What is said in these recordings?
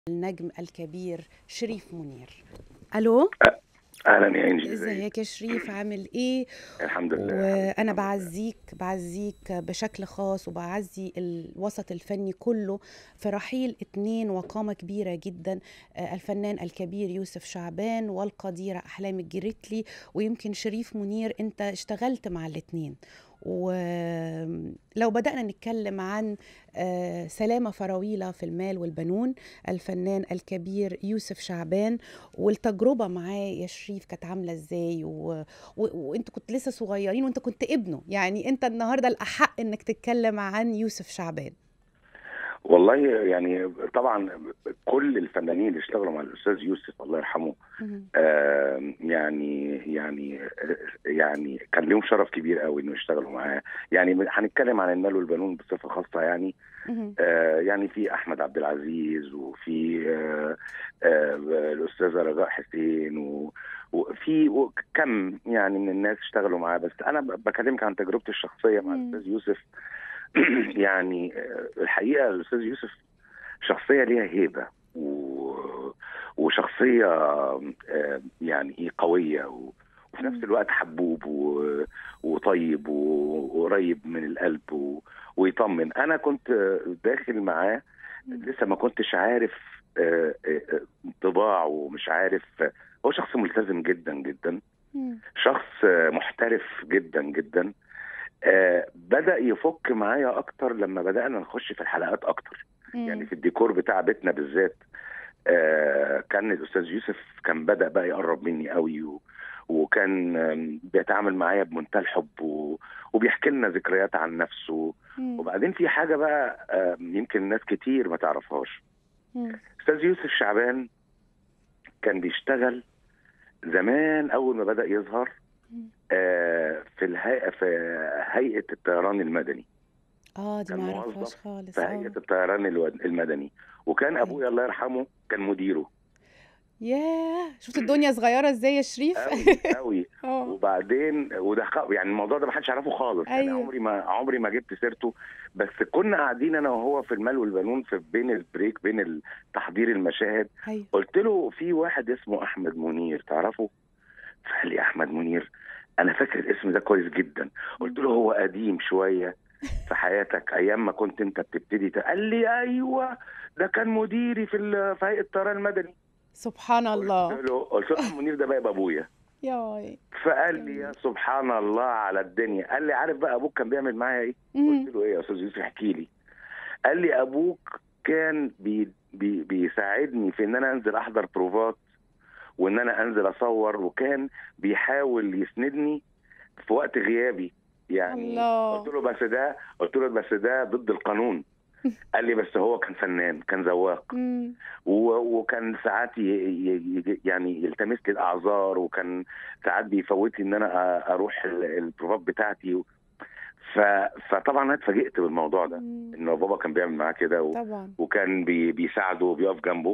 النجم الكبير شريف منير الو اهلا يا انجي ازيك ازيك يا شريف عامل ايه الحمد لله وانا الحمد لله. بعزيك بعزيك بشكل خاص وبعزي الوسط الفني كله في رحيل اتنين وقامة كبيرة جدا آه، الفنان الكبير يوسف شعبان والقديرة أحلام الجريتلي ويمكن شريف منير انت اشتغلت مع الاتنين ولو بدأنا نتكلم عن آه، سلامة فراويلة في المال والبنون الفنان الكبير يوسف شعبان والتجربة معاه يا شريف كانت عاملة ازاي و... و... وانت كنت لسه صغيرين وانت كنت ابنه يعني انت النهارده الأحق انك تتكلم عن يوسف شعبان والله يعني طبعا كل الفنانين اللي اشتغلوا مع الاستاذ يوسف الله يرحمه مهم. آه يعني يعني يعني كان لهم شرف كبير قوي انه يشتغلوا معاه يعني هنتكلم عن المال والبنون بصفه خاصه يعني مهم. آه يعني في احمد عبد العزيز وفي آه آه الاستاذه رجاء حسين و وفي كم يعني من الناس اشتغلوا معاه بس انا ب- بكلمك عن تجربتي الشخصيه مع مم. الاستاذ يوسف يعني آه، الحقيقه الاستاذ يوسف شخصيه ليها هيبه و... وشخصيه آه، يعني إيه قويه و... وفي نفس مم. الوقت حبوب و... وطيب و... وقريب من القلب و... ويطمن انا كنت داخل معاه مم. لسه ما كنتش عارف آه، آه، آه، طباعه ومش عارف هو شخص ملتزم جدا جدا مم. شخص آه، محترف جدا جدا آه، بدأ يفك معايا أكتر لما بدأنا نخش في الحلقات أكتر يعني في الديكور بتاع بيتنا بالذات آه، كان الأستاذ يوسف كان بدأ بقى يقرب مني قوي و... وكان آم، بيتعامل معايا بمنتهى الحب و... وبيحكي لنا ذكريات عن نفسه مم. وبعدين في حاجة بقى آم، يمكن ناس كتير ما تعرفهاش مم. أستاذ يوسف شعبان كان بيشتغل زمان أول ما بدأ يظهر مم. آه، في الهيئة في هيئة الطيران المدني اه دي كان ما موظف اعرفهاش خالص في هيئة اه الطيران الو- المدني وكان أوكي. أبويا الله يرحمه كان مديره ياه شفت الدنيا صغيرة ازاي يا شريف قوي قوي اه وبعدين وده خ- يعني الموضوع ده ما حدش يعرفه خالص يعني أيوه. عمري ما عمري ما جبت سيرته بس كنا قاعدين انا وهو في المال والبنون في بين البريك بين تحضير المشاهد ايوه قلت له في واحد اسمه احمد منير تعرفه فقال لي احمد منير انا فاكر الاسم ده كويس جدا قلت له هو قديم شويه في حياتك ايام ما كنت انت بتبتدي ت- قال لي ايوه ده كان مديري في ال- في هيئه الطيران المدني سبحان الله قلت له قلت له أحمد منير ده بقى يبقى ابويا ياي فقال لي يا سبحان الله على الدنيا قال لي عارف بقى ابوك كان بيعمل معايا ايه مم. قلت له ايه يا استاذ يوسف احكي لي قال لي ابوك كان بي بي بيساعدني في ان انا انزل احضر بروفات وان انا انزل اصور وكان بيحاول يسندني في وقت غيابي يعني الله. قلت له بس ده قلت له بس ده ضد القانون قال لي بس هو كان فنان كان ذواق مم. و- وكان ساعات ي- ي- ي- يعني يلتمس لي الاعذار وكان ساعات بيفوت لي ان انا أ- اروح ال- البروفات بتاعتي ف... فطبعا انا اتفاجئت بالموضوع ده مم. ان بابا كان بيعمل معاه كده و... طبعا وكان بي... بيساعده وبيقف جنبه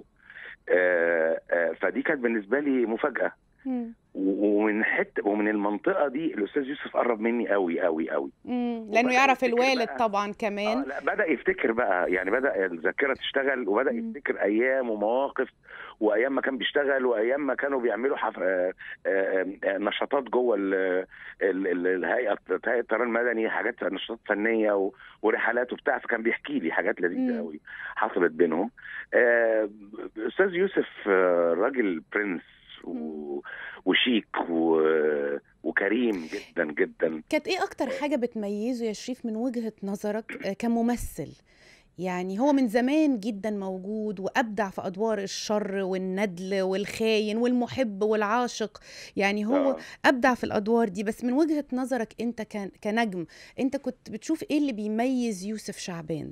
آه، آه، فدي كانت بالنسبه لي مفاجاه مم. و- ومن حته ومن المنطقه دي الاستاذ يوسف قرب مني قوي قوي قوي مم. لانه وبدأ يعرف يفتكر الوالد بقى. طبعا آه كمان لا بدا يفتكر بقى يعني بدا الذاكره تشتغل وبدا مم. يفتكر ايام ومواقف وايام ما كان بيشتغل وايام ما كانوا بيعملوا حف... آه، آه، آه، نشاطات جوه ال... ال... ال... الهيئه هيئه الطيران المدني حاجات نشاطات فنيه و... ورحلات وبتاع فكان بيحكي لي حاجات لذيذه مم. قوي حصلت بينهم آه، استاذ يوسف آه، راجل برنس و... وشيك و... وكريم جدا جدا كانت ايه اكتر حاجة بتميزه يا شريف من وجهة نظرك آه، كممثل يعني هو من زمان جدا موجود وابدع في ادوار الشر والندل والخاين والمحب والعاشق يعني هو آه. ابدع في الادوار دي بس من وجهة نظرك انت كان كنجم انت كنت بتشوف ايه اللي بيميز يوسف شعبان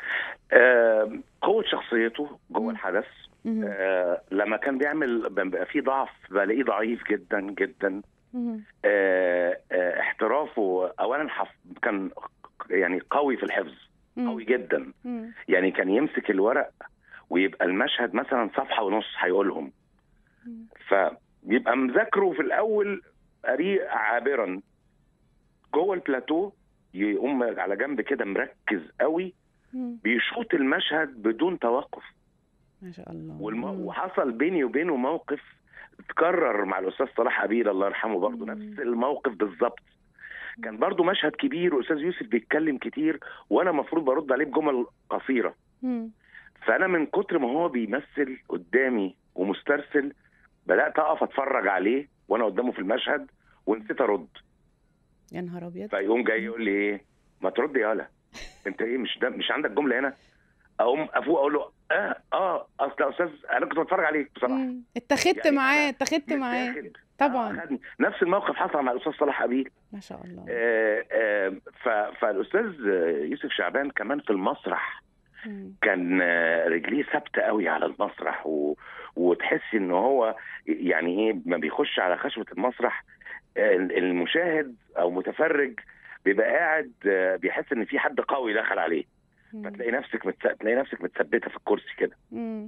آه، قوة شخصيته جوه مم. الحدث مهم. آه، لما كان بيعمل بيبقى فيه ضعف بلاقيه ضعيف جدا جدا مهم. آه، آه، احترافه اولا حف كان يعني قوي في الحفظ مم. قوي جدا مم. يعني كان يمسك الورق ويبقى المشهد مثلا صفحه ونص هيقولهم مم. فيبقى مذاكره في الاول قريء عابرا جوه البلاتو يقوم على جنب كده مركز قوي مم. بيشوط المشهد بدون توقف ما شاء الله والم... مم. وحصل بيني وبينه موقف اتكرر مع الاستاذ صلاح قبيل الله يرحمه برضه مم. نفس الموقف بالظبط كان برضه مشهد كبير واستاذ يوسف بيتكلم كتير وانا المفروض برد عليه بجمل قصيره مم. فانا من كتر ما هو بيمثل قدامي ومسترسل بدات اقف اتفرج عليه وانا قدامه في المشهد ونسيت ارد يا نهار ابيض فيقوم جاي يقول لي ايه ما ترد يا هلا انت ايه مش ده مش عندك جمله هنا اقوم افوق اقول له اه اه اصل يا استاذ انا كنت بتفرج عليك بصراحه مم. اتخذت يعني معاه أنا اتخذت معاه متاخد. طبعا آه، أخدني. نفس الموقف حصل مع الاستاذ صلاح قبيل ما شاء الله آه، آه، ف- فالاستاذ يوسف شعبان كمان في المسرح مم. كان آه، رجليه ثابته قوي على المسرح و... وتحس ان هو يعني ايه ما بيخش على خشبه المسرح آه، المشاهد او متفرج بيبقى قاعد آه، بيحس ان في حد قوي دخل عليه مم. فتلاقي نفسك متس... تلاقي نفسك متثبته في الكرسي كده مم.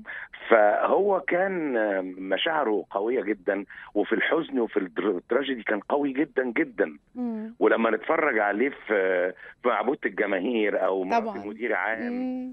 فهو كان آه، مشاعره قويه جدا وفي الحزن وفي الدر- التراجيدي كان قوي جدا جدا مم. ولما نتفرج عليه في في معبود الجماهير او مع- طبعاً. في مدير عام مم.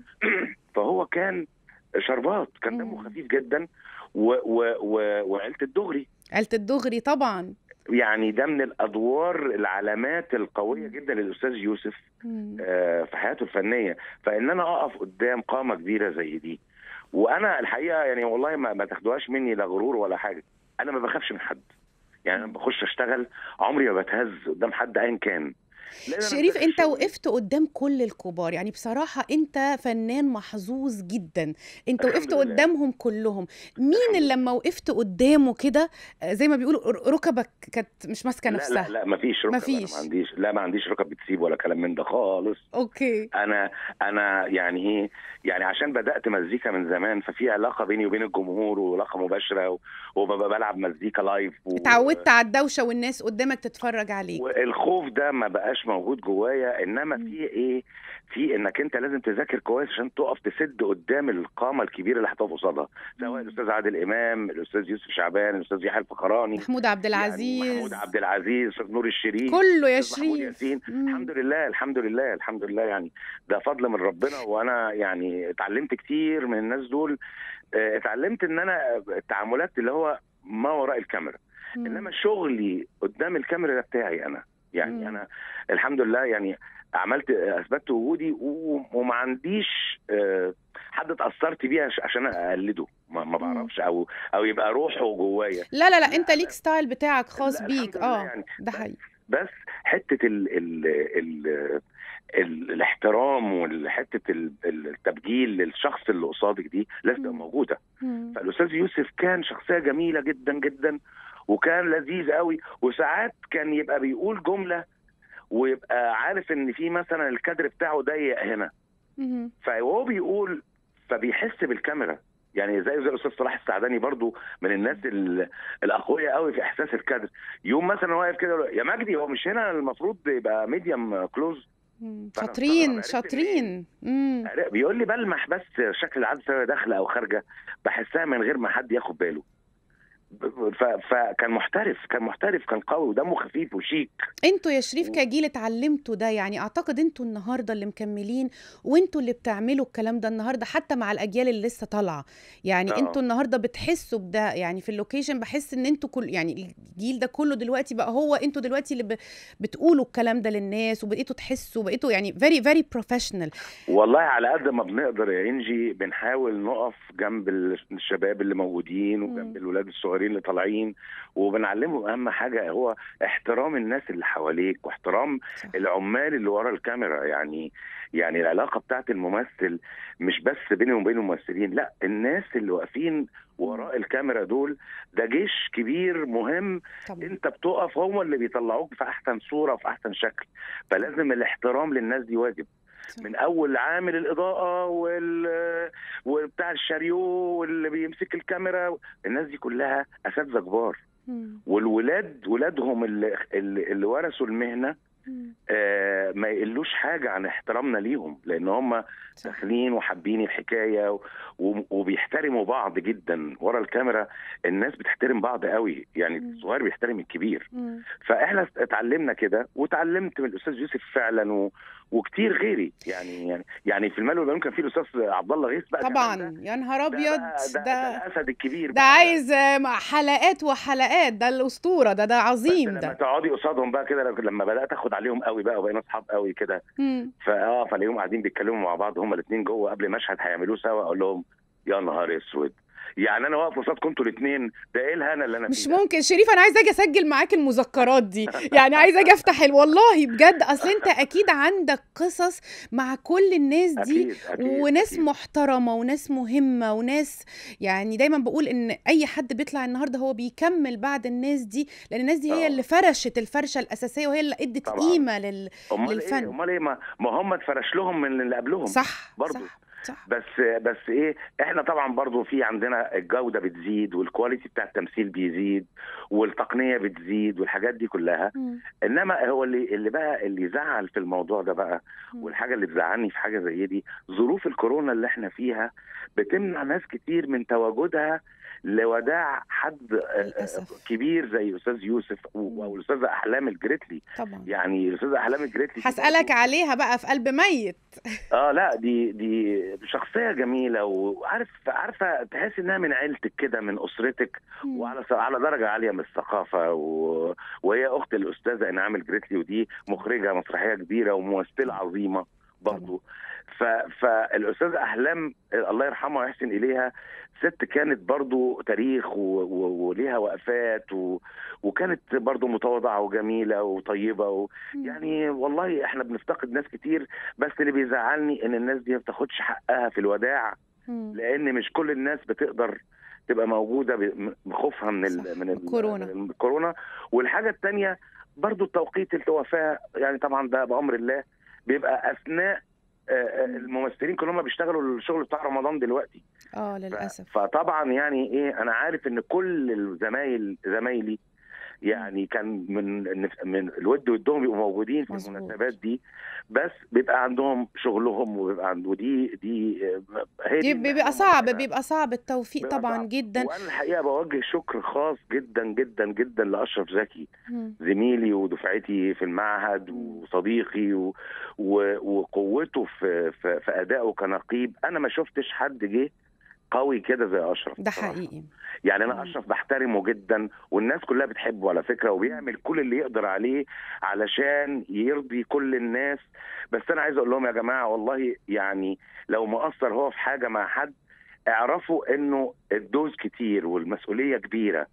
فهو كان شربات كان دمه مم. خفيف جدا و و و وعيله الدغري عيلة الدغري طبعا يعني ده من الادوار العلامات القويه مم. جدا للاستاذ يوسف مم. آه، في حياته الفنيه فان انا اقف قدام قامه كبيره زي دي وانا الحقيقه يعني والله ما, ما تاخدوهاش مني لا غرور ولا حاجه انا ما بخافش من حد يعني انا بخش اشتغل عمري ما بتهز قدام حد ايا كان لأن أنا شريف مسافر انت شغلي. وقفت قدام كل الكبار يعني بصراحة انت فنان محظوظ جدا انت الحمد وقفت لله. قدامهم كلهم مين الحمد اللي لما وقفت قدامه كده آه، زي ما بيقولوا ر- ركبك كانت مش ماسكة لا نفسها لا لا ما فيش ركب مفيش. أنا ما عنديش لا ما عنديش ركب بتسيب ولا كلام من ده خالص اوكي انا انا يعني ايه يعني عشان بدات مزيكا من زمان ففي علاقه بيني وبين الجمهور وعلاقه مباشره و- وببقى بلعب مزيكا لايف و... اتعودت على الدوشة والناس قدامك تتفرج عليك والخوف ده ما بقاش موجود جوايا انما مم. في ايه في انك انت لازم تذاكر كويس عشان تقف تسد قدام القامه الكبيره اللي هتقف قصادها سواء مم. الاستاذ عادل امام الاستاذ يوسف شعبان الاستاذ يحيى الفخراني محمود عبد يعني العزيز محمود عبد العزيز الاستاذ نور الشريف كله يا الأستاذ محمود شريف ياسين مم. الحمد لله الحمد لله الحمد لله يعني ده فضل من ربنا وانا يعني اتعلمت كتير من الناس دول آه، اتعلمت ان انا التعاملات اللي هو ما وراء الكاميرا مم. انما شغلي قدام الكاميرا ده بتاعي انا يعني مم. انا الحمد لله يعني عملت اثبتت وجودي و- وما عنديش آه، حد اتاثرت بيه عش- عشان اقلده ما ما مم. بعرفش او او يبقى روحه جوايا لا لا لا لا، انت لا. ليك ستايل بتاعك خاص لا، بيك الحمد لله اه يعني. ده بس- حقيقي بس حته ال ال ال ال الاحترام وحته ال- التبجيل للشخص اللي قصادك دي لازم تبقى مم. موجوده مم. فالاستاذ يوسف كان شخصيه جميله جدا جدا وكان لذيذ قوي وساعات كان يبقى بيقول جمله ويبقى عارف ان في مثلا الكادر بتاعه ضيق هنا مم. فهو بيقول فبيحس بالكاميرا يعني زي زي الاستاذ صلاح السعداني برضو من الناس ال- الاقوياء قوي في احساس الكادر يوم مثلا واقف كده يقول يا مجدي هو مش هنا المفروض يبقى ميديم كلوز مم. فأنا شاطرين مستغرب، عرفت شاطرين مم. بيقول لي بلمح بس شكل العدسه وهي داخله او خارجه بحسها من غير ما حد ياخد باله ف- فكان محترف كان محترف كان قوي ودمه خفيف وشيك انتوا يا شريف و- كجيل اتعلمتوا ده يعني اعتقد انتوا النهارده اللي مكملين وانتوا اللي بتعملوا الكلام ده النهارده حتى مع الاجيال اللي لسه طالعه يعني آه. انتوا النهارده بتحسوا بده يعني في اللوكيشن بحس ان انتوا كل يعني الجيل ده كله دلوقتي بقى هو انتوا دلوقتي اللي ب... بتقولوا الكلام ده للناس وبقيتوا تحسوا بقيتوا يعني فيري فيري بروفيشنال والله على قد ما بنقدر يا انجي بنحاول نقف جنب الشباب اللي موجودين وجنب مم. الولاد الصغيرين اللي طالعين وبنعلمهم اهم حاجه هو احترام الناس اللي حواليك واحترام صح العمال اللي ورا الكاميرا يعني يعني العلاقه بتاعت الممثل مش بس بيني وبين الممثلين لا الناس اللي واقفين وراء الكاميرا دول ده جيش كبير مهم طبعا انت بتقف هم اللي بيطلعوك في احسن صوره وفي احسن شكل فلازم الاحترام للناس دي واجب صح. من اول عامل الاضاءه وال وبتاع الشاريو واللي بيمسك الكاميرا الناس دي كلها اساتذه كبار مم. والولاد ولادهم اللي اللي, اللي ورثوا المهنه مم. آه، ما يقلوش حاجه عن احترامنا ليهم لان هم صح. داخلين وحابين الحكايه و- و- وبيحترموا بعض جدا ورا الكاميرا الناس بتحترم بعض قوي يعني مم. الصغير بيحترم الكبير مم. فاحنا اتعلمنا كده وتعلمت من الاستاذ يوسف فعلا و... وكتير غيري يعني يعني يعني في المال والبنون كان في الاستاذ عبد الله غيث بقى كمان طبعا ده- يا نهار ده ابيض بقى- ده, ده, ده الاسد الكبير ده بقى. عايز آه، حلقات وحلقات ده الاسطوره ده ده بس عظيم لما ده تقعدي قصادهم بقى كده لما بدات اخد عليهم قوي بقى وبقينا اصحاب قوي كده مم. فاه فلاقيهم قاعدين بيتكلموا مع بعض هما الاثنين جوه قبل مشهد هيعملوه سوا اقول لهم يا نهار اسود يعني انا واقف قصادكم انتوا الاثنين ده ايه الهنا اللي انا مش فيه ده؟ ممكن شريف انا عايزه اجي اسجل معاك المذكرات دي يعني عايزه اجي افتح ال- والله بجد اصل انت اكيد عندك قصص مع كل الناس دي اكيد اكيد وناس أكيد. محترمه وناس مهمه وناس يعني دايما بقول ان اي حد بيطلع النهارده هو بيكمل بعد الناس دي لان الناس دي هي آه. اللي فرشت الفرشه الاساسيه وهي اللي ادت طبعاً. قيمه لل امال للفن. ايه امال ايه ما, ما هم اتفرش لهم من اللي قبلهم صح برضو. صح صح بس بس ايه احنا طبعا برضو في عندنا الجوده بتزيد والكواليتي بتاع التمثيل بيزيد والتقنيه بتزيد والحاجات دي كلها مم. انما هو اللي اللي بقى اللي زعل في الموضوع ده بقى مم. والحاجه اللي بتزعلني في حاجه زي دي ظروف الكورونا اللي احنا فيها بتمنع ناس كتير من تواجدها لوداع حد آه، آه، للأسف. كبير زي استاذ يوسف و- او الاستاذه احلام الجريتلي طبعا يعني الاستاذه احلام الجريتلي دي هسألك برضو- عليها بقى في قلب ميت اه لا دي دي شخصيه جميله وعارف عارفه تحس انها من عيلتك كده من اسرتك مم. وعلى على درجه عاليه من الثقافه و... وهي اخت الاستاذه انعام الجريتلي ودي مخرجه مسرحيه كبيره وممثله عظيمه برضه ف... فالاستاذه احلام الله يرحمها ويحسن اليها ست كانت برضو تاريخ و... و... وليها وقفات و... وكانت برضو متواضعه وجميله وطيبه و... مم. يعني والله احنا بنفتقد ناس كتير بس اللي بيزعلني ان الناس دي ما بتاخدش حقها في الوداع مم. لان مش كل الناس بتقدر تبقى موجوده ب- بخوفها من صح، ال من ال كورونا. من الكورونا والحاجه الثانيه برضو توقيت الوفاه يعني طبعا ده بامر الله بيبقى اثناء آه، آه، مم. الممثلين كلهم بيشتغلوا الشغل بتاع رمضان دلوقتي اه ف- للاسف فطبعا يعني ايه انا عارف ان كل الزمايل زمايلي يعني كان من من الود ودهم بيبقوا موجودين في مظبوط. المناسبات دي بس بيبقى عندهم شغلهم وبيبقى عند ودي دي آه، هي دي المهنة بيبقى صعب ومكانها. بيبقى صعب التوفيق بيبقى طبعا صعب. جدا وانا الحقيقه بوجه شكر خاص جدا جدا جدا لاشرف زكي مم. زميلي ودفعتي في المعهد وصديقي و... و... وقوته في... في في ادائه كنقيب انا ما شفتش حد جه قوي كده زي اشرف ده بصراحة. حقيقي يعني مم. انا اشرف بحترمه جدا والناس كلها بتحبه على فكره وبيعمل كل اللي يقدر عليه علشان يرضي كل الناس بس انا عايز اقول لهم يا جماعه والله يعني لو مقصر هو في حاجه مع حد اعرفوا انه الدوز كتير والمسؤوليه كبيره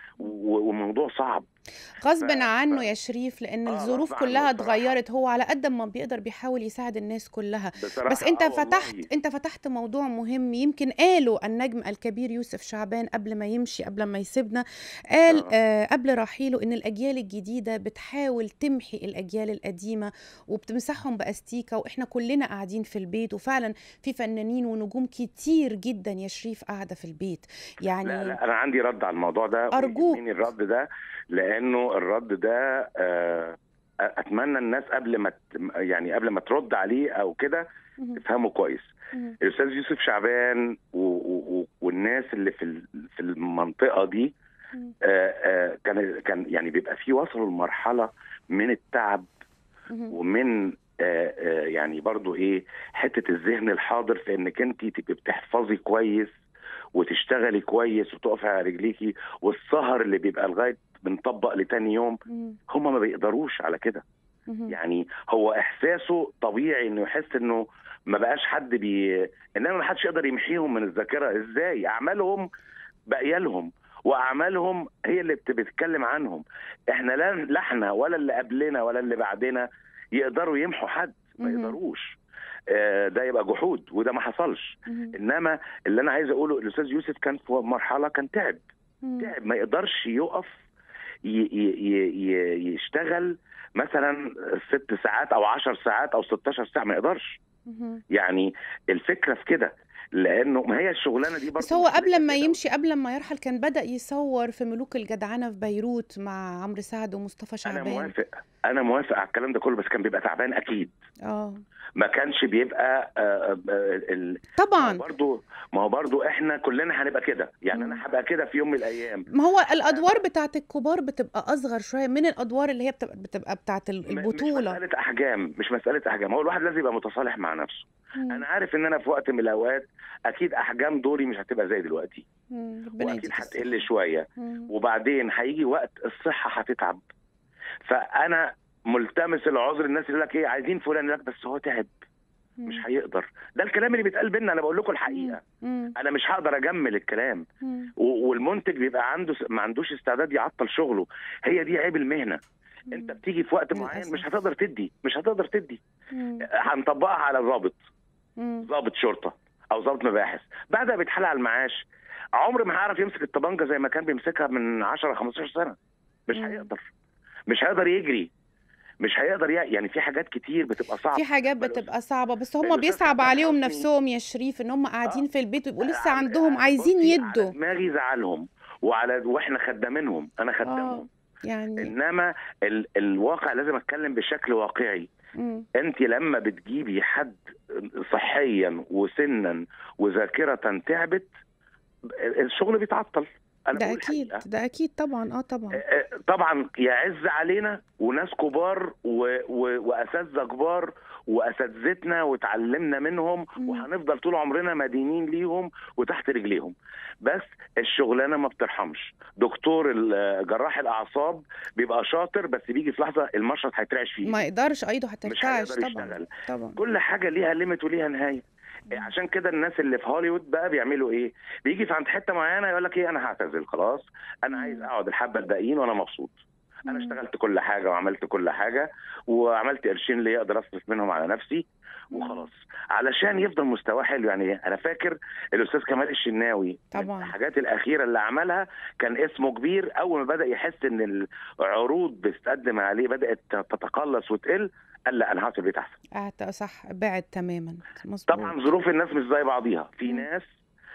و- وموضوع صعب غصب ف- عنه ف- يا شريف لان آه، الظروف غصب عنه كلها بصراحة. اتغيرت هو على قد ما بيقدر بيحاول يساعد الناس كلها بصراحه بس انت آه والله. فتحت انت فتحت موضوع مهم يمكن قاله النجم الكبير يوسف شعبان قبل ما يمشي قبل ما يسيبنا قال آه. آه قبل رحيله ان الاجيال الجديده بتحاول تمحي الاجيال القديمه وبتمسحهم باستيكه واحنا كلنا قاعدين في البيت وفعلا في فنانين ونجوم كتير جدا يا شريف قاعده في البيت يعني لا لا انا عندي رد على الموضوع ده أرجوك. ويهمني الرد ده لانه الرد ده آه، اتمنى الناس قبل ما ت- يعني قبل ما ترد عليه او كده مهم. تفهمه كويس مهم. الاستاذ يوسف شعبان و و و والناس اللي في ال- في المنطقه دي مهم. آه، آه، كان كان يعني بيبقى في وصلوا لمرحله من التعب مهم. ومن آه، آه، يعني برضو ايه حته الذهن الحاضر في انك انت تبقي بتحفظي كويس وتشتغلي كويس وتقفي على رجليكي والسهر اللي بيبقى لغايه بنطبق لتاني يوم مهم. هم ما بيقدروش على كده مهم. يعني هو احساسه طبيعي انه يحس انه ما بقاش حد بي انما ما حدش يقدر يمحيهم من الذاكره ازاي اعمالهم باقيه لهم واعمالهم هي اللي بت- بتتكلم عنهم احنا لا لا احنا ولا اللي قبلنا ولا اللي بعدنا يقدروا يمحوا حد ما مهم. يقدروش آه، ده يبقى جحود وده ما حصلش مهم. انما اللي انا عايز اقوله الاستاذ يوسف كان في مرحله كان تعب مهم. تعب ما يقدرش يقف ي- ي- ي- ي- يشتغل مثلا ست ساعات او عشر ساعات او 16 ساعه ما يقدرش مهم. يعني الفكره في كده لانه ما هي الشغلانه دي برضه بس هو قبل ما كده. يمشي قبل ما يرحل كان بدأ يصور في ملوك الجدعنة في بيروت مع عمرو سعد ومصطفى انا شعبان موافق انا موافق على الكلام ده كله بس كان بيبقى تعبان اكيد اه ما كانش بيبقى آه، آه، ال- ما هو طبعا برضه ما هو برضه احنا كلنا هنبقى كده يعني مم. انا هبقى كده في يوم من الايام ما هو الادوار بتاعت الكبار بتبقى اصغر شويه من الادوار اللي هي بتبقى, بتبقى بتاعت ال- م- مش البطوله مساله احجام مش مساله احجام هو الواحد لازم يبقى متصالح مع نفسه مم. انا عارف ان انا في وقت من الاوقات اكيد احجام دوري مش هتبقى زي دلوقتي مم. ربنا واكيد يديك الصحة. هتقل شويه مم. وبعدين هيجي وقت الصحه هتتعب فانا ملتمس العذر الناس اللي لك ايه عايزين فلان لك بس هو تعب مم. مش هيقدر ده الكلام اللي بيتقال بينا انا بقول لكم الحقيقه مم. انا مش هقدر اجمل الكلام مم. و- والمنتج بيبقى عنده س- ما عندوش استعداد يعطل شغله هي دي عيب المهنه انت بتيجي في وقت معين للأسف. مش هتقدر تدي مش هتقدر تدي مم. هنطبقها على ضابط مم. ضابط شرطه او ضابط مباحث بعدها بيتحال على المعاش عمر ما هيعرف يمسك الطبنجه زي ما كان بيمسكها من 10 15 سنه مش مم. هيقدر مش هيقدر يجري مش هيقدر ي- يعني في حاجات كتير بتبقى صعبه في حاجات فالأستاذ- بتبقى صعبة بس هم الأستاذ بيصعب فتحي عليهم حسني- نفسهم يا شريف ان هم قاعدين آه. في البيت ويبقوا لسه على- عندهم على- عايزين بصي، يدوا على دماغي زعلهم وعلى واحنا خدامينهم انا خدامهم يعني انما ال... الواقع لازم اتكلم بشكل واقعي مم. انت لما بتجيبي حد صحيا وسنا وذاكره تعبت الشغل بيتعطل انا ده بقول اكيد الحقيقة. ده اكيد طبعا اه طبعا آه، طبعا يعز علينا وناس كبار و... و... واساتذه كبار واساتذتنا وتعلمنا منهم مم. وهنفضل طول عمرنا مدينين ليهم وتحت رجليهم بس الشغلانه ما بترحمش دكتور ال- جراح الاعصاب بيبقى شاطر بس بيجي في لحظه المشرط هيترعش فيه ما يقدرش ايده مش هترتعش هيقدر طبعا يشتغل طبعا كل حاجه ليها ليميت وليها نهايه إيه، عشان كده الناس اللي في هوليوود بقى بيعملوا ايه؟ بيجي في عند حته معينه يقول لك ايه انا هعتزل خلاص انا عايز اقعد الحبه الباقيين وانا مبسوط انا مم. اشتغلت كل حاجه وعملت كل حاجه وعملت قرشين اللي اقدر اصرف منهم على نفسي وخلاص علشان يفضل مستواه حلو يعني انا فاكر الاستاذ كمال الشناوي طبعا. من الحاجات الاخيره اللي عملها كان اسمه كبير اول ما بدا يحس ان العروض بتتقدم عليه بدات تتقلص وتقل قال لا انا هقعد في البيت احسن قعدت صح بعد تماما مظبوط طبعا ظروف الناس مش زي بعضيها في مم. ناس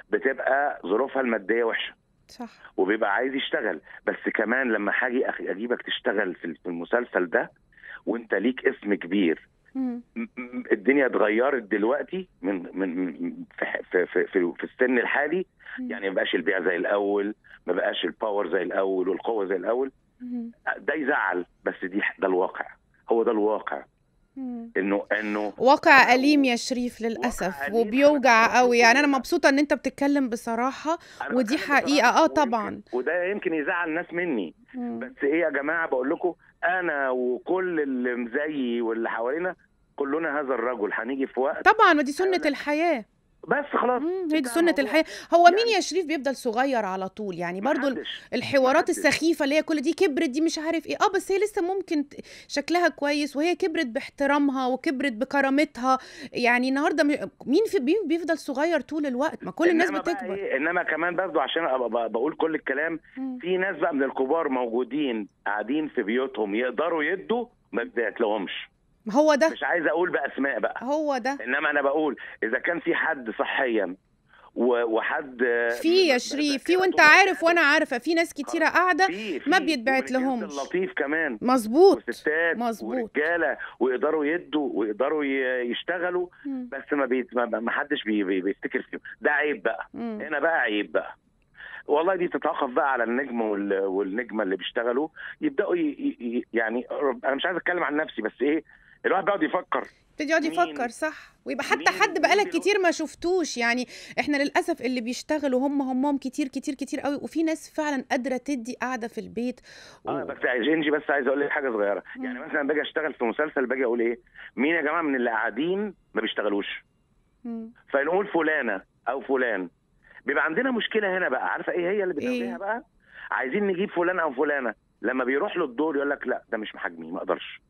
بتبقى ظروفها الماديه وحشه صح وبيبقى عايز يشتغل بس كمان لما هاجي أخ- اجيبك تشتغل في في المسلسل ده وانت ليك اسم كبير مم. م- م- الدنيا اتغيرت دلوقتي من من من- في ح- في في, في, في السن الحالي مم. يعني ما بقاش البيع زي الاول ما بقاش الباور زي الاول والقوه زي الاول مم. ده يزعل بس دي ده الواقع هو ده الواقع مم. انه انه واقع أليم يا شريف للأسف أليم. وبيوجع قوي يعني أنا كلنا. مبسوطة إن أنت بتتكلم بصراحة أنا ودي بتكلم حقيقة بصراحة اه ويمكن- طبعا وده يمكن يزعل ناس مني مم. بس ايه يا جماعه بقول لكم انا وكل اللي زيي واللي حوالينا كلنا هذا الرجل هنيجي في وقت طبعا ما دي سنة أنا- الحياة بس خلاص مم، هي دي انتهى سنة الموضوع. الحياة هو مين يعني- يا شريف بيفضل صغير على طول يعني برضو ال- محدش. الحوارات محدش. السخيفة اللي هي كل دي كبرت دي مش عارف ايه اه بس هي لسه ممكن ت- شكلها كويس وهي كبرت باحترامها وكبرت بكرامتها يعني النهارده م- مين في بي- بيفضل صغير طول الوقت ما كل الناس إنما بقى بتكبر إيه انما كمان برضو عشان أبقى ب- بقول كل الكلام مم. في ناس بقى من الكبار موجودين قاعدين في بيوتهم يقدروا يدوا ما بيتلهمش ما هو ده مش عايز اقول باسماء بقى هو ده انما انا بقول اذا كان في حد صحيا و- وحد في يا شريف في وانت عارف وانا عارفه في ناس كتيره قاعده في ما في بيتبعت ومن الجنس لهمش. اللطيف كمان مظبوط وستات مظبوط. ورجاله ويقدروا يدوا ويقدروا ي- يشتغلوا مم. بس ما بيت ما ما حدش بي بي بيفتكر فيهم ده عيب بقى مم. هنا بقى عيب بقى والله دي تتوقف بقى على النجم وال- والنجمه اللي بيشتغلوا يبداوا ي... ي... يعني انا مش عايز اتكلم عن نفسي بس ايه الواحد بيقعد يفكر تبتدي يقعد مين- يفكر صح ويبقى حتى مين- حد مين بقالك بيقول- كتير ما شفتوش يعني احنا للاسف اللي بيشتغلوا هم همهم كتير كتير كتير قوي وفي ناس فعلا قادره تدي قاعده في البيت و... اه بس يا جنجي بس عايز اقول لك حاجه صغيره مم. يعني مثلا باجي اشتغل في مسلسل باجي اقول ايه مين يا جماعه من اللي قاعدين ما بيشتغلوش مم. فنقول فلانه او فلان بيبقى عندنا مشكله هنا بقى عارفه ايه هي اللي إيه؟ بنواجهها بقى عايزين نجيب فلان او فلانه لما بيروح له الدور يقول لك لا ده مش محجمي ما اقدرش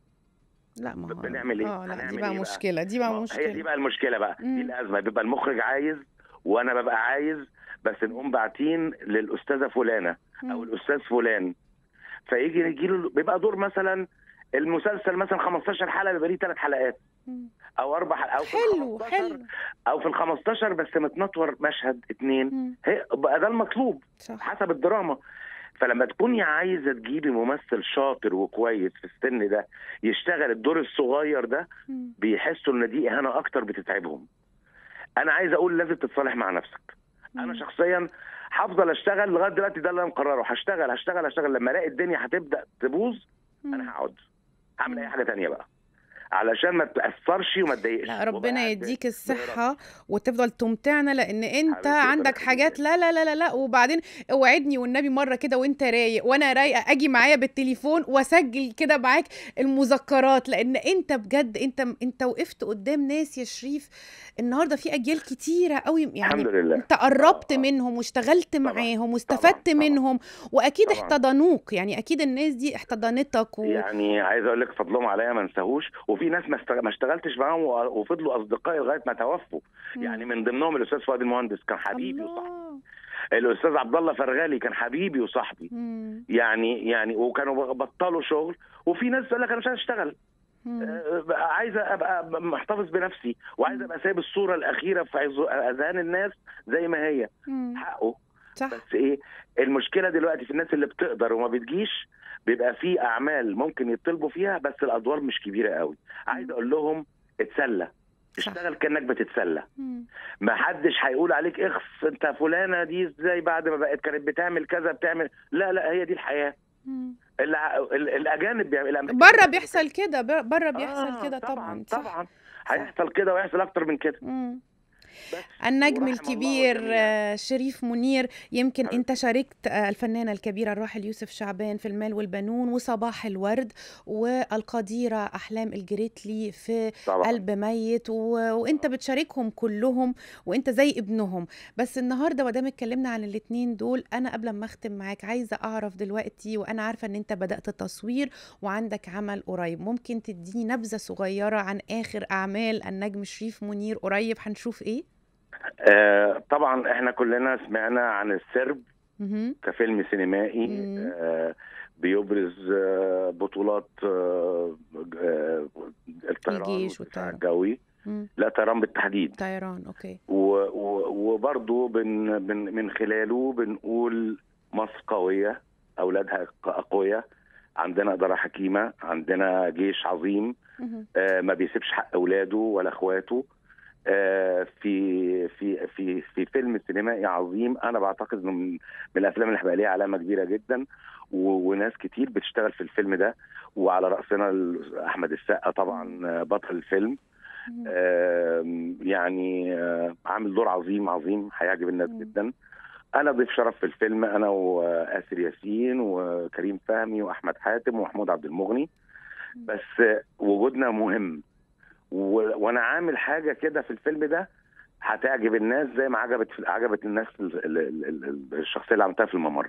لا ما هو بنعمل إيه؟ اه لا دي هنعمل بقى إيه بقى؟ مشكله دي ما بقى هو هي دي مشكله بقى المشكله بقى مم. دي الازمه بيبقى المخرج عايز وانا ببقى عايز بس نقوم باعتين للاستاذه فلانه او مم. الاستاذ فلان فيجي يجي له بيبقى دور مثلا المسلسل مثلا 15 حلقه بيبقى ليه ثلاث حلقات مم. او اربع او في حلو 15 حلو او في ال 15 بس متنطور مشهد اتنين مم. هي بقى ده المطلوب صح حسب الدراما فلما تكوني عايزه تجيبي ممثل شاطر وكويس في السن ده يشتغل الدور الصغير ده مم. بيحسوا ان دي اهانه اكتر بتتعبهم انا عايز اقول لازم تتصالح مع نفسك انا مم. شخصيا هفضل اشتغل لغايه دلوقتي ده اللي انا مقرره هشتغل هشتغل هشتغل لما الاقي الدنيا هتبدا تبوظ مم. انا هقعد هعمل مم. اي حاجه تانية بقى علشان ما تاثرش وما تضايقش لا وأبقى ربنا قاعد يديك بإرادتي. الصحة وتفضل تمتعنا لأن أنت حبيبتي، ربنا عندك يخليك. حاجات لا لا لا لا لا وبعدين اوعدني والنبي مرة كده وأنت رايق وأنا رايقة أجي معايا بالتليفون وأسجل كده معاك المذكرات لأن أنت بجد أنت أنت وقفت قدام ناس يا شريف النهاردة في أجيال كتيرة قوي يعني الحمد لله انت قربت آه، آه. منهم واشتغلت طبعاً، معاهم واستفدت طبعاً. منهم واكيد طبعاً. احتضنوك يعني اكيد الناس دي احتضنتك و... يعني عايز اقول لك فضلهم عليا ما انساهوش وفي ناس ما است- ما اشتغلتش معاهم و- وفضلوا اصدقائي لغايه ما توفوا مم. يعني من ضمنهم الاستاذ فؤاد المهندس كان حبيبي وصاحبي الله. الاستاذ عبد الله فرغالي كان حبيبي وصاحبي مم. يعني يعني وكانوا بطلوا شغل وفي ناس تقول لك انا مش عايز اشتغل مم. آه، عايزه ابقى محتفظ بنفسي وعايز ابقى سايب الصوره الاخيره في عز- اذهان الناس زي ما هي مم. حقه صح بس ايه المشكله دلوقتي في الناس اللي بتقدر وما بتجيش بيبقى في اعمال ممكن يطلبوا فيها بس الادوار مش كبيره قوي عايز اقول لهم اتسلى صح. اشتغل كانك بتتسلى مم. ما حدش هيقول عليك اخف انت فلانه دي ازاي بعد ما بقت كانت بتعمل كذا بتعمل لا لا هي دي الحياه مم. الع- ال- الاجانب بيعمل الأمريكان بره بيعملوا بيحصل كده بر- بره بيحصل آه، كده طبعا صح طبعا هيحصل كده ويحصل اكتر من كده مم. بس النجم ورحم الكبير الله الجميع. آه، شريف منير يمكن حبيبتي. انت شاركت آه، الفنانة الكبيرة الراحل يوسف شعبان في المال والبنون وصباح الورد والقديرة أحلام الجريتلي في طبعا قلب ميت و... وانت بتشاركهم كلهم وانت زي ابنهم بس النهارده ما دام اتكلمنا عن الاتنين دول انا قبل ما اختم معاك عايزه اعرف دلوقتي وانا عارفه ان انت بدات تصوير وعندك عمل قريب ممكن تديني نبذه صغيره عن اخر اعمال النجم شريف منير قريب هنشوف ايه آه طبعا احنا كلنا سمعنا عن السرب مهم. كفيلم سينمائي مم. آه بيبرز آه بطولات آه آه الطيران الجيش والدفاع والطيران. الجوي مم. لا طيران بالتحديد طيران اوكي و- و- وبرضه بن بن من خلاله بنقول مصر قوية أولادها أقوياء عندنا إدارة حكيمة عندنا جيش عظيم مهم. آه، ما بيسيبش حق أولاده ولا إخواته آه، في في في في فيلم سينمائي عظيم انا بعتقد انه من من الافلام اللي هيبقى ليها علامه كبيره جدا و- وناس كتير بتشتغل في الفيلم ده وعلى راسنا ال- احمد السقا طبعا آه، بطل الفيلم مهم. آم، يعني آه، عامل دور عظيم عظيم هيعجب الناس مم. جدا انا ضيف شرف في الفيلم انا واسر ياسين وكريم فهمي واحمد حاتم ومحمود عبد المغني بس آه، وجودنا مهم و- وانا عامل حاجه كده في الفيلم ده هتعجب الناس زي ما عجبت عجبت الناس ال- ال- ال- ال- الشخصيه اللي عملتها في الممر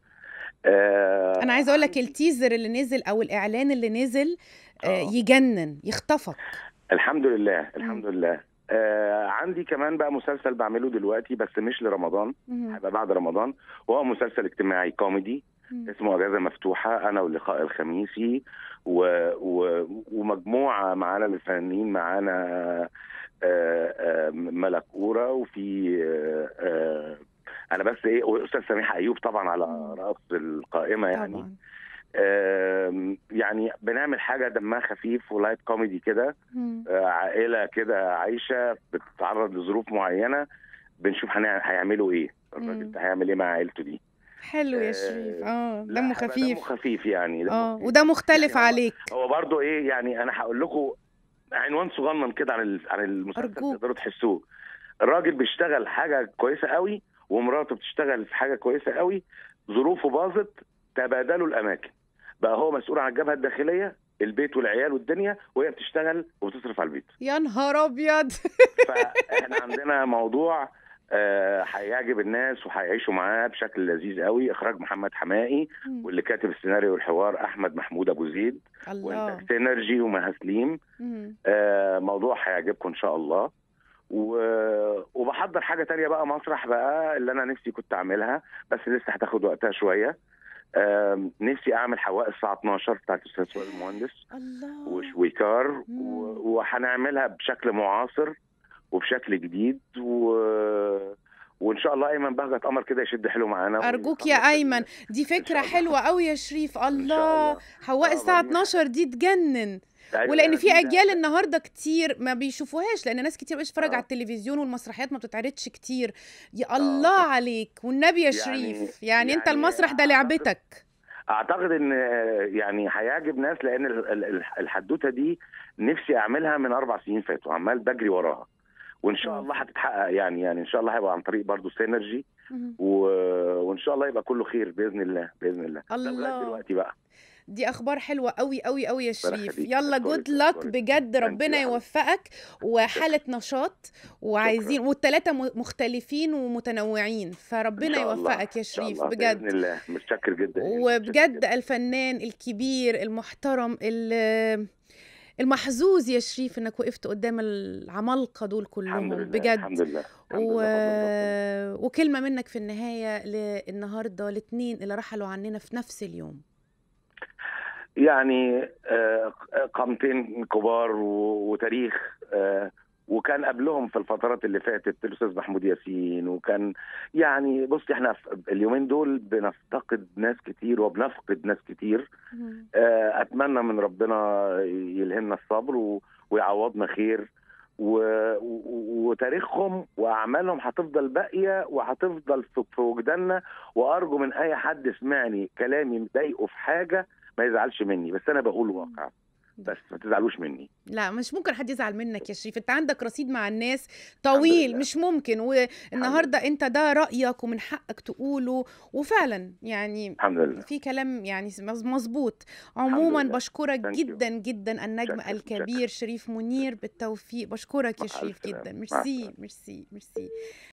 آه، انا عايزه اقول لك التيزر اللي نزل او الاعلان اللي نزل آه، آه. يجنن يخطفك الحمد لله الحمد لله آه عندي كمان بقى مسلسل بعمله دلوقتي بس مش لرمضان مهم. هيبقى بعد رمضان وهو مسلسل اجتماعي كوميدي مم. اسمه اجازه مفتوحه انا واللقاء الخميسي و... و... ومجموعه معانا من الفنانين معانا آه، آه، ملك اورا وفي آه، آه، انا بس ايه واستاذ سميح ايوب طبعا على مم. راس القائمه يعني طبعا آم، يعني بنعمل حاجه دمها خفيف ولايت كوميدي كده مم. آه، عائله كده عايشه بتتعرض لظروف معينه بنشوف هنع- هيعملوا ايه مم. الراجل ده هيعمل ايه مع عيلته دي حلو يا آه، شريف اه لا، دمه هيبقى خفيف دمه خفيف يعني دمه اه خفيف. وده مختلف يعني هو- عليك هو برضو ايه يعني انا هقول لكم عنوان صغنن كده عن ال- عن المسلسل أرجوك. تقدروا تحسوه الراجل بيشتغل حاجه كويسه قوي ومراته بتشتغل في حاجه كويسه قوي ظروفه باظت تبادلوا الاماكن بقى هو مسؤول عن الجبهه الداخليه البيت والعيال والدنيا وهي بتشتغل وبتصرف على البيت يا نهار ابيض فاحنا عندنا موضوع آه، هيعجب الناس وهيعيشوا معاه بشكل لذيذ قوي اخراج محمد حمائي واللي كاتب السيناريو والحوار احمد محمود ابو زيد الله وانتاج سينرجي ومها سليم مم. آه، موضوع هيعجبكم ان شاء الله و... وبحضر حاجه تانية بقى مسرح بقى اللي انا نفسي كنت اعملها بس لسه هتاخد وقتها شويه آم، نفسي اعمل حواء الساعه 12 بتاعت الاستاذ سؤال المهندس الله وشويكار مم. و- وهنعملها بشكل معاصر وبشكل جديد و... وان شاء الله ايمن بهجت قمر كده يشد حلو معانا ارجوك يا ونخلص ايمن ال- دي فكره الله. حلوه قوي يا شريف إن الله شاء الله. حواء آه، الساعه بعدين- 12 دي تجنن أيوة، ولان في دي- اجيال النهارده كتير ما بيشوفوهاش لان ناس كتير بتتفرج آه. على التلفزيون والمسرحيات ما بتتعرضش كتير يا الله عليك والنبي يا يعني- شريف يعني, انت يعني المسرح ده أعتقد- لعبتك اعتقد ان آه، يعني هيعجب ناس لان ال- ال- ال- الحدوته دي نفسي اعملها من اربع سنين فاتوا عمال بجري وراها وان شاء برافو. الله هتتحقق يعني يعني ان شاء الله هيبقى عن طريق برضه سينرجي مهم. و... وان شاء الله يبقى كله خير باذن الله باذن الله ده لغاية الله. دلوقتي بقى دي اخبار حلوه قوي قوي قوي يا شريف يخليك. يلا أشكرك، جود لك أشكرك. بجد Thank you ربنا يا حبيبي. يوفقك وحاله نشاط وعايزين شكراً. والثلاثه مختلفين ومتنوعين إن فربنا شاء الله. يوفقك يا إن شاء شريف الله، بجد باذن الله متشكر جدا وبجد الفنان الكبير المحترم ال- المحظوظ يا شريف انك وقفت قدام العمالقه دول الحمد كلهم لله بجد الحمد لله الحمد و... لله فضل وكلمه منك في النهايه للنهارده الاثنين اللي رحلوا عننا في نفس اليوم يعني آه، قامتين كبار و- وتاريخ آه، وكان قبلهم في الفترات اللي فاتت الاستاذ محمود ياسين وكان يعني بصي احنا في اليومين دول بنفتقد ناس كتير وبنفقد ناس كتير آه، اتمنى من ربنا يلهمنا الصبر و- ويعوضنا خير و- و- وتاريخهم واعمالهم هتفضل باقيه وهتفضل في في وجداننا وارجو من اي حد سمعني كلامي مضايقه في حاجه ما يزعلش مني بس انا بقول واقع بس ما تزعلوش مني لا مش ممكن حد يزعل منك يا شريف انت عندك رصيد مع الناس طويل لله. مش ممكن والنهارده انت ده رايك ومن حقك تقوله وفعلا يعني الحمد لله في كلام يعني مز- مظبوط عموما لله. بشكرك Thank you. جدا جدا النجم متشكر، الكبير شريف منير بالتوفيق بشكرك يا مع شريف السلامة. جدا مع ميرسي السلامة. ميرسي ميرسي